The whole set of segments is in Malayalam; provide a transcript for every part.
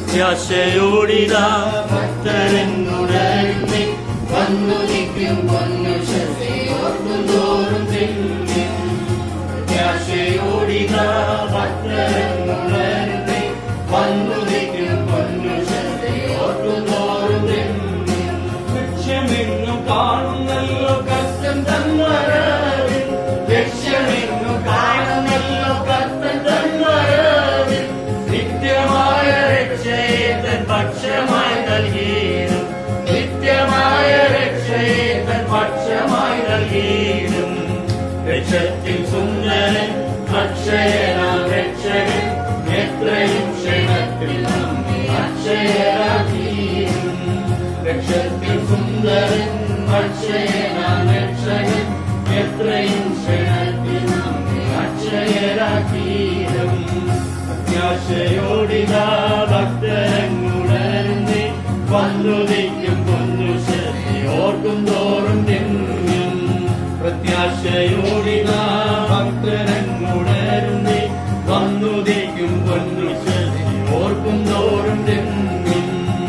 പ്രത്യാശയോടിതാ ഭക്തരെന്നുടനെ വന്നു നിൽക്കും പൊന്നുഷത്തെ ഓർക്കുന്തോറും തെല്ലും പ്രത്യാശയോടിതാ ഭക്തരെന്നുടനെ വന്നു നിൽക്കും പൊന്നുഷത്തെ ഓർക്കുന്തോറും തെല്ലും ലക്ഷ്യമെങ്ങും കാണുന്നല്ലോ കഷ്ടം തന്മരവിൽ ലക്ഷ്യമെങ്ങും കാണുന്നല്ലോ കഷ്ടം തന്മരവിൽ നിത്യമായ രക്ഷയെ തൻ പക്ഷമായി നൽകിയിടും നിത്യമായ രക്ഷയെ തൻ പക്ഷമായി നൽകിയിടും രക്ഷത്തിൽ സുന്ദരൻ അക്ഷയനാം രക്ഷകൻ എത്രയും ക്ഷണത്തിൽ നമ്മെ അക്ഷയരാക്കിയിടും രക്ഷത്തിൽ സുന്ദരൻ അക്ഷയനാം രക്ഷകൻ എത്രയും ക്ഷണത്തിൽ നമ്മെ അക്ഷയരാക്കിയിടും പ്രത്യാശയോടിതാ ഭക്തരങ്ങുടരുന്നേ വന്നുദിക്കും പൊന്നു ശക്തി ഓർക്കും തോറും തെങ്ങും പ്രത്യാശയോടിതാ ഭക്തരങ്ങുടരുന്നേ വന്നുദിക്കും പൊന്നു ശക്തി ഓർക്കും തോറും തെങ്ങും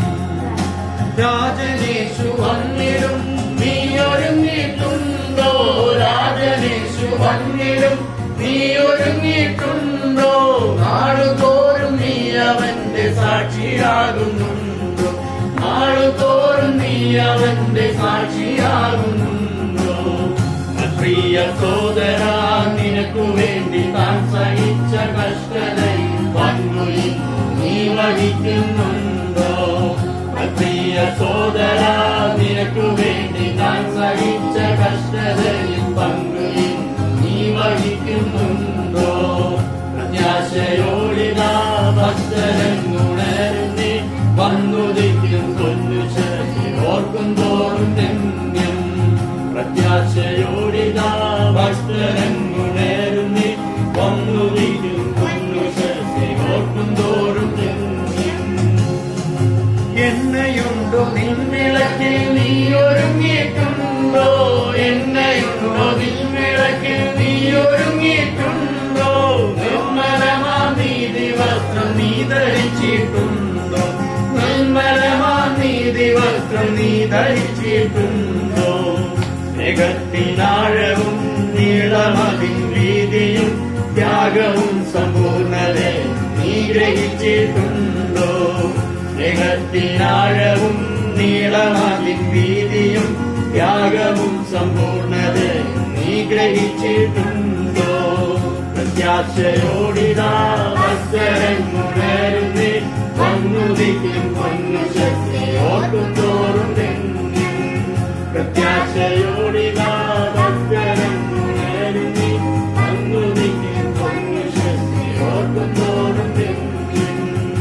രാജനേശു വന്നിടും നീ ഒരുങ്ങിയിട്ടുണ്ടോ രാജനേശു വന്നിടും നീ ഒരുങ്ങിയിട്ടുണ്ടോ നാളുതോറും നീ അവന്റെ സാക്ഷിയാകുന്നുണ്ടോ നാളുതോറും നീ അവന്റെ സാക്ഷിയാകുന്നുണ്ടോ പ്രിയ സോദര നിനക്കു വേണ്ടി താൻ സഹിച്ച കഷ്ടതയിൽ പങ്കുയിൽ നീ വഹിക്കുന്നുണ്ടോ പ്രിയ സോദര നിനക്കു വേണ്ടി താൻ സഹിച്ച കഷ്ടതയിൽ പങ്കുയിൽ നീ വഹിക്കുന്നുണ്ടോ പ്രത്യാശയോടിതാ ഭക്തരങ്ങുണരുന്നേ വന്നുദിക്കും കൊന്നു ചേർത്തി ഓർക്കും തോറും തെന്യം പ്രത്യാശയോടിതാ ഭക്തരങ്ങുണരുന്നേ വന്നുദിക്കും കൊന്നു ചേർത്തി ഓർക്കും തോറും തെന്യം എണ്ണയുണ്ടോ നിൻവിളക്കിൽ നീ ഒരുങ്ങിയിട്ടുണ്ടോ എണ്ണയുണ്ടോ നിൻവിളക്കിൽ നീ ഒരുങ്ങിയിട്ടുണ്ടോ നിർമ്മലമാ നീതി വസ്ത്രം നീ ധരിച്ചിട്ടുണ്ടോ നിർമ്മലമാ നീതി വസ്ത്രം നീ ധരിച്ചിട്ടുണ്ടോ ജഗത്തിനാഴവും നീളമതിൻ വീതിയും ത്യാഗവും സമ്പൂർണത നീ ഗ്രഹിച്ചിട്ടുണ്ടോ ജഗത്തിനാഴവും നീളമതിൻ വീതിയും ത്യാഗവും സമ്പൂർണത നീ ഗ്രഹിച്ചിട്ടുണ്ടോ പ്രത്യാശയോടിതാ ഭക്തരങ്ങുണരുന്നേ വന്നുദിക്കും പൊന്നു ശക്തി ഓർക്കും തോറും തെങ്ങും പ്രത്യാശയോടിതാ ഭക്തരങ്ങുണരുന്നേ വന്നുദിക്കും പൊന്നു ശക്തി ഓർക്കും തോറും തെങ്ങും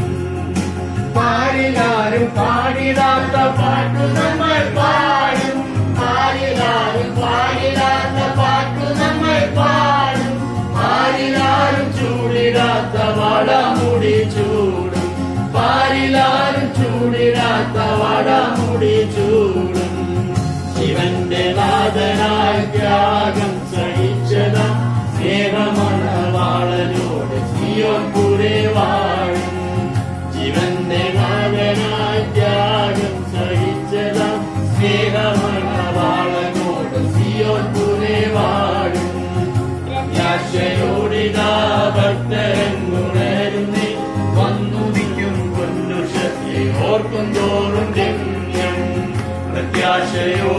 പാടിലാരും പാടിടാത്ത പാട്ടു നമ്മൾ പാടും പാടിലാരും പാടിടാത്ത പാട്ടു നമ്മൾ പാടും പാടിലാരും ചൂടിടാത്ത വളമുടി ചൂടും പാടിലാരും ചൂടിടാത്ത വളമുടി ചൂടും ശിവന്റെ നാഥനായി ത്യാഗം സഹിച്ചത സ്നേഹമണവാളനോട് സിയോൻ കൂടെ വാഴും ജീവന്റെ നാഥനായി ത്യാഗം സഹിച്ചത സ്നേഹമണവാളനോട് സിയോൻ കൂടെ വാഴും പ്രത്യാശയോടിതാ ഭക്തരങ്ങുണരുന്നേ വന്നുദിക്കും പൊന്നു ശക്തി ഓർക്കും തോറും രമ്യം പ്രത്യാശയോ